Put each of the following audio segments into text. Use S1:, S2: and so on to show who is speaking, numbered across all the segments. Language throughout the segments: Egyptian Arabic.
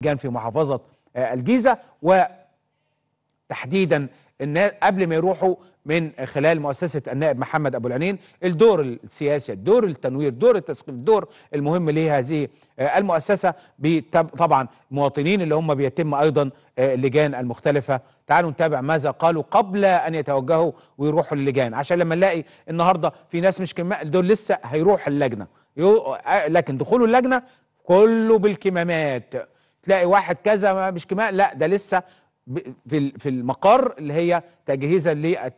S1: كان في محافظه آه، الجيزه وتحديدا الناس قبل ما يروحوا من خلال مؤسسه النائب محمد ابو العنين الدور السياسي الدور التنوير دور التثقيف الدور المهم لهذه آه، المؤسسه بتب- طبعا مواطنين اللي هم بيتم ايضا آه، اللجان المختلفه تعالوا نتابع ماذا قالوا قبل ان يتوجهوا ويروحوا اللجان عشان لما نلاقي النهارده في ناس مش كماء دول لسه هيروح اللجنه يو- آه، لكن دخول اللجنه كله بالكمامات تلاقي واحد كذا ما- مش كماء لا ده لسه ب- في ال- في المقر اللي هي تجهيزا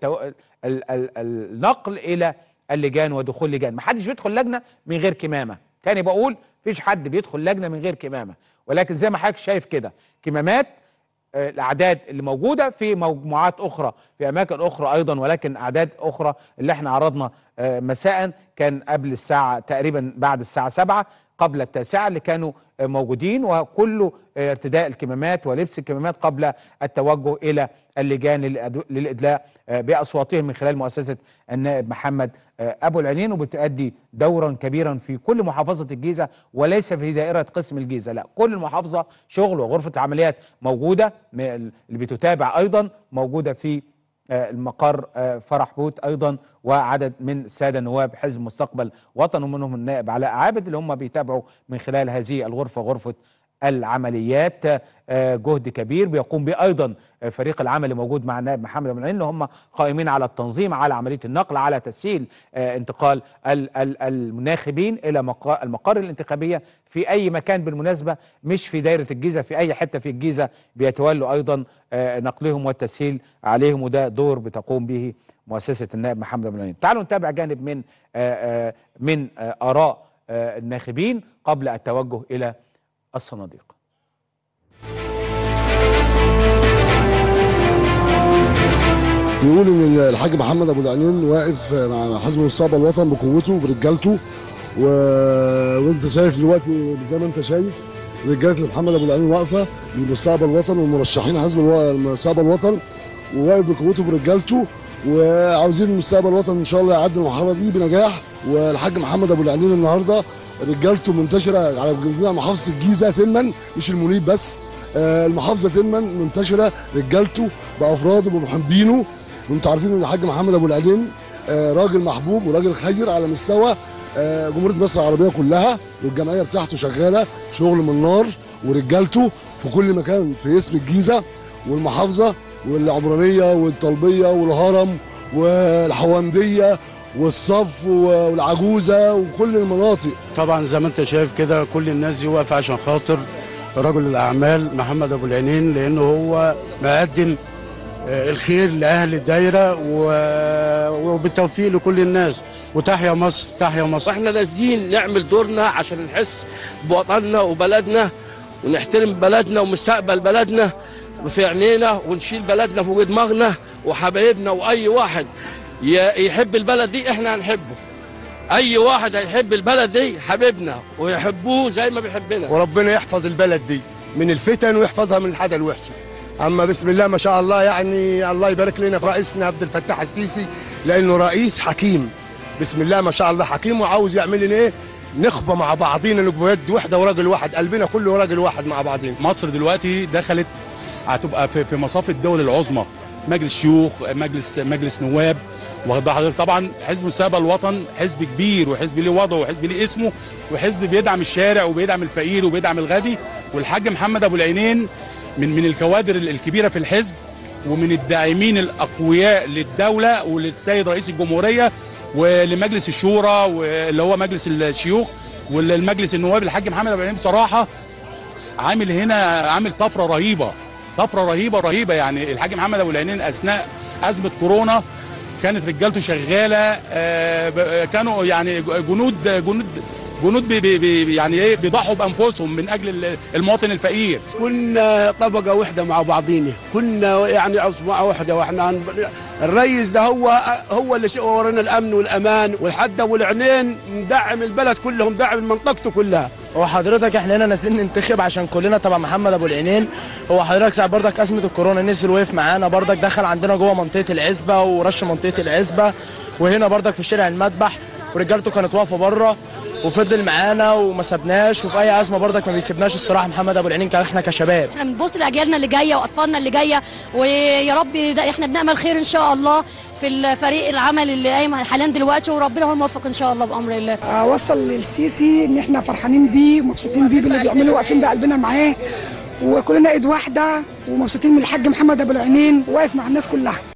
S1: للنقل الى اللجان ودخول لجان ما حدش بيدخل لجنه من غير كمامه تاني بقول مفيش حد بيدخل لجنه من غير كمامه ولكن زي ما حضرتك شايف كده كمامات آه، الاعداد اللي موجوده في مجموعات اخرى في اماكن اخرى ايضا ولكن اعداد اخرى اللي احنا عرضنا آه، مساء كان قبل الساعه تقريبا بعد الساعه 7 قبل التاسعه اللي كانوا آه، موجودين وكله آه، ارتداء الكمامات ولبس الكمامات قبل التوجه الى اللجان للأدو- للادلاء آه، باصواتهم من خلال مؤسسه النائب محمد آه، ابو العنين وبتؤدي دورا كبيرا في كل محافظه الجيزه وليس في دائره قسم الجيزه لا كل المحافظه شغل وغرفه عمليات موجوده م- اللي بتتابع ايضا موجوده في آه، المقر آه، فرح بوت ايضا وعدد من الساده نواب حزب مستقبل وطن ومنهم النائب علاء عابد اللي هم بيتابعوا من خلال هذه الغرفه غرفه العمليات آه، جهد كبير بيقوم به ايضا آه، فريق العمل اللي موجود مع النائب محمد بن العين اللي هم قائمين على التنظيم على عمليه النقل على تسهيل آه، انتقال ال- ال- المناخبين الى مقا- المقر الانتخابيه في اي مكان بالمناسبه مش في دايره الجيزه في اي حته في الجيزه بيتولوا ايضا آه، نقلهم والتسهيل عليهم وده دور بتقوم به مؤسسه النائب محمد بن العين تعالوا نتابع جانب من آه، آه، من آه، اراء آه، الناخبين قبل التوجه الى الصناديق
S2: بيقول ان الحاج محمد ابو العنين واقف مع حزب مستقبل الوطن بقوته وبرجالته و... وانت شايف دلوقتي زي ما انت شايف رجاله محمد ابو العنين واقفه لمستقبل الوطن ومرشحين حزب الو- مستقبل الوطن وواقف بقوته برجالته وعاوزين مستقبل الوطن ان شاء الله يعدي المرحله دي بنجاح والحاج محمد ابو العنين النهارده رجالته منتشره على جميع محافظه الجيزه تما مش المنيب بس آه، المحافظه تما منتشره رجالته بافراده بمحبينه وانتوا عارفين ان الحاج محمد ابو العلين آه، راجل محبوب وراجل خير على مستوى آه، جمهوريه مصر العربيه كلها والجمعيه بتاعته شغاله شغل من نار ورجالته في كل مكان في اسم الجيزه والمحافظه والعمرانيه والطلبيه والهرم والحوامديه والصف والعجوزه وكل المناطق
S3: طبعا زي ما انت شايف كده كل الناس دي واقفه عشان خاطر رجل الاعمال محمد ابو العينين لانه هو مقدم آه، الخير لاهل الدايره و- وبالتوفيق لكل الناس وتحيا مصر تحيا مصر
S4: واحنا نازلين نعمل دورنا عشان نحس بوطننا وبلدنا ونحترم بلدنا ومستقبل بلدنا في عينينا ونشيل بلدنا فوق دماغنا وحبايبنا واي واحد ي- يحب البلد دي احنا هنحبه اي واحد هيحب البلد دي حبيبنا ويحبوه زي ما بيحبنا
S5: وربنا يحفظ البلد دي من الفتن ويحفظها من الحاجه الوحشه اما بسم الله ما شاء الله يعني الله يبارك لنا في رئيسنا عبد الفتاح السيسي لانه رئيس حكيم بسم الله ما شاء الله حكيم وعاوز يعمل لنا ايه نخبه مع بعضينا نبقى يد واحده وراجل واحد قلبنا كله راجل واحد مع بعضينا
S6: مصر دلوقتي دخلت هتبقى في, في مصاف الدول العظمى مجلس شيوخ مجلس مجلس نواب واخد بال حضرتك طبعا حزب مستقبل الوطن حزب كبير وحزب ليه وضعه وحزب ليه اسمه وحزب بيدعم الشارع وبيدعم الفقير وبيدعم الغني والحاج محمد ابو العينين من من الكوادر ال- الكبيره في الحزب ومن الداعمين الاقوياء للدوله وللسيد رئيس الجمهوريه ولمجلس الشورى واللي هو مجلس الشيوخ والمجلس النواب الحاج محمد ابو العينين بصراحه عامل هنا عامل طفره رهيبه طفره رهيبه رهيبه يعني الحاج محمد ابو العينين اثناء ازمه كورونا كانت رجالته شغاله آه، ب- كانوا يعني جنود جنود جنود بي بي بي يعني ايه بيضحوا بانفسهم من اجل ال- المواطن الفقير
S3: كنا طبقه واحده مع بعضينا كنا يعني عصبه واحده واحنا هن- الرئيس ده هو هو اللي شو- ورانا الامن والامان والحد ابو العينين مدعم البلد كلهم مدعم منطقته كلها
S7: هو حضرتك احنا هنا نازلين ننتخب عشان كلنا تبع محمد ابو العينين هو حضرتك ساعه برضك ازمه الكورونا نزل وقف معانا برضك دخل عندنا جوه منطقه العزبه ورش منطقه العزبه وهنا برضك في شارع المذبح ورجالته كانت واقفه بره وفضل معانا وما سابناش وفي اي ازمه برضك ما بيسيبناش الصراحه محمد ابو العينين احنا كشباب
S8: احنا بنبص لاجيالنا اللي جايه واطفالنا اللي جايه ويا رب ده احنا بنامل خير ان شاء الله في الفريق العمل اللي قايم حاليا دلوقتي وربنا هو الموفق ان شاء الله بامر الله
S9: اوصل للسيسي ان احنا فرحانين بيه ومبسوطين بيه باللي بيعمله واقفين بقلبنا معاه وكلنا ايد واحده ومبسوطين من الحاج محمد ابو العينين واقف مع الناس كلها